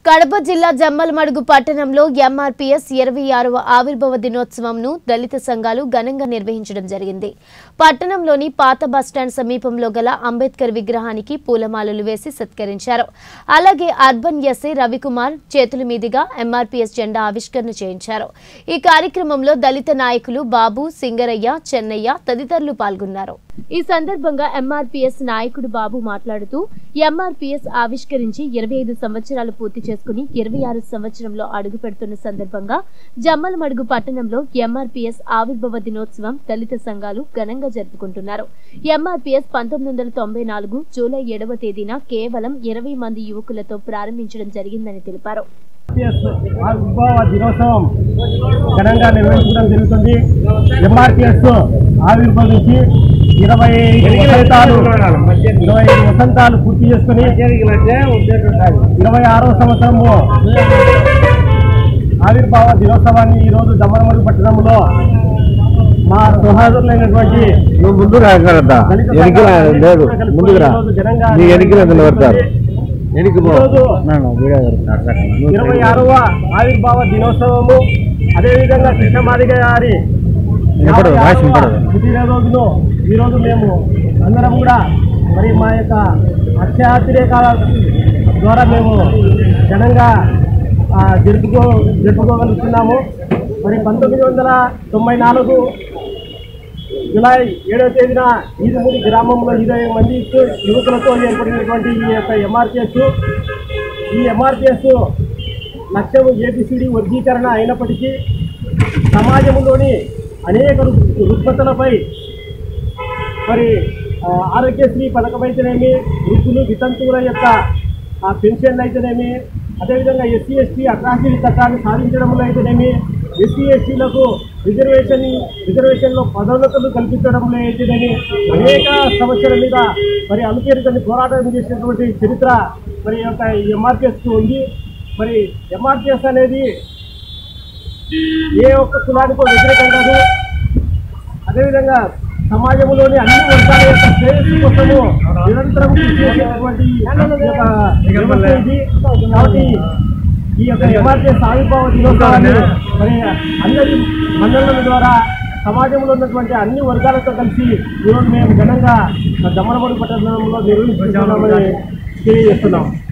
కడప జిల్లా జమ్మలమడుగు పట్టణంలో ఎంఆర్పీఎస్ ఇరవై ఆరవ ఆవిర్భావ దినోత్సవంను దళిత సంఘాలు ఘనంగా నిర్వహించడం జరిగింది పట్టణంలోని పాత బస్టాండ్ సమీపంలో గల అంబేద్కర్ విగ్రహానికి పూలమాలలు వేసి సత్కరించారు అలాగే అర్బన్ ఎస్ఐ రవికుమార్ చేతుల మీదుగా ఎంఆర్పీఎస్ జెండా ఆవిష్కరణ చేయించారు ఈ కార్యక్రమంలో దళిత నాయకులు బాబు సింగరయ్య చెన్నయ్య తదితరులు పాల్గొన్నారు ఈ సందర్భంగా ఎంఆర్పీఎస్ నాయకుడు బాబు మాట్లాడుతూ ఎంఆర్పీఎస్ ఆవిష్కరించి ఇరవై ఐదు సంవత్సరాలు పూర్తి చేసుకుని ఇరవై ఆరు సంవత్సరంలో అడుగు పెడుతున్న సందర్భంగా జమ్మలమడుగు పట్టణంలో ఎంఆర్పీఎస్ ఆవిర్భావ దినోత్సవం దళిత సంఘాలు ఘనంగా జరుపుకుంటున్నారు ఎంఆర్పీఎస్ పంతొమ్మిది వందల తొంభై నాలుగు జూలై ఏడవ తేదీన కేవలం ఇరవై మంది యువకులతో ప్రారంభించడం జరిగిందని తెలిపారు ఎంఆర్పిఎస్ ఆవిర్భావ దినోత్సవం ఘనంగా నిర్వహించడం జరుగుతుంది ఎంఆర్పిఎస్ ఆవిర్భవించి ఇరవై ఐదు వసంతాలు ఇరవై ఐదు వసంతాలు పూర్తి చేసుకుని ఇరవై ఆరో సంవత్సరము ఆవిర్భావ దినోత్సవాన్ని ఈరోజు దమ్మనమడుగు పట్టణంలో మా సోదరులైనటువంటి నువ్వు ముందు రాగలదా దళిత ఎనికి సంఘాలు లేదు కలిసి ముందుకు రా ఈరోజు ఘనంగా నీ ఎనికి నిలబడతారు ఎనికి పో ఈరోజు ఇరవై ఆరవ ఆవిర్భావ దినోత్సవము అదేవిధంగా కృష్ణమాదిగ గారి వినపడదు, యాభై వాయిస్ ఆరవ వినపడదు. పుట్టినరోజును ఈరోజు మేము అందరం కూడా మరి మా యొక్క అత్యాతిరేకాల ద్వారా మేము ఘనంగా ఆ, జరుపుకో జరుపుకోగలుగుతున్నాము మరి పంతొమ్మిది వందల తొంభై నాలుగు జులై ఏడవ తేదీన ఈదుమూడి గ్రామంలో ఇరవై మంది యువకులతో ఏర్పడినటువంటి ఈ యొక్క ఎంఆర్పిఎస్ ఈ ఎంఆర్పిఎస్ లక్ష్యం ఏబిసిడి వర్గీకరణ అయినప్పటికీ సమాజంలోని అనేక రు- రుగ్మతలపై మరి ఆ, ఆరోగ్యశ్రీ పథకం అయితేనేమి వృద్ధులు వితంతువుల యొక్క ఆ, పెన్షన్లు అయితేనేమి అదేవిధంగా ఎస్సీ ఎస్టీ అట్రాసిటీ చట్టాన్ని సాధించడంలో అయితేనేమి ఎస్సీ ఎస్టీలకు రిజర్వేషన్ రిజర్వేషన్లో పదోన్నతులు కల్పించడంలో అయితేనేమి అనేక సమస్యల మీద మరి అనుకరించని పోరాటం చేసినటువంటి చరిత్ర మరి యొక్క ఎంఆర్పిఎస్ ఉంది మరి ఎంఆర్పిఎస్ అనేది ఏ ఒక్క కులానికో వ్యతిరేకం కాదు అదేవిధంగా సమాజంలోని అన్ని వర్గాల యొక్క శ్రేయస్సు కోసము నిరంతరం కృషి చేసేటువంటి ఈ యొక్క వ్యవస్థ ఇది కాబట్టి ఈ యొక్క ఎంఆర్పిఎస్ ఆవిర్భావ దినోత్సవాన్ని మరి అందరి మండలం ద్వారా సమాజంలో ఉన్నటువంటి అన్ని వర్గాలతో కలిసి ఈరోజు మేము ఘనంగా దమ్మనమూడి పట్టణంలో నిర్వహిస్తున్నామని తెలియజేస్తున్నాం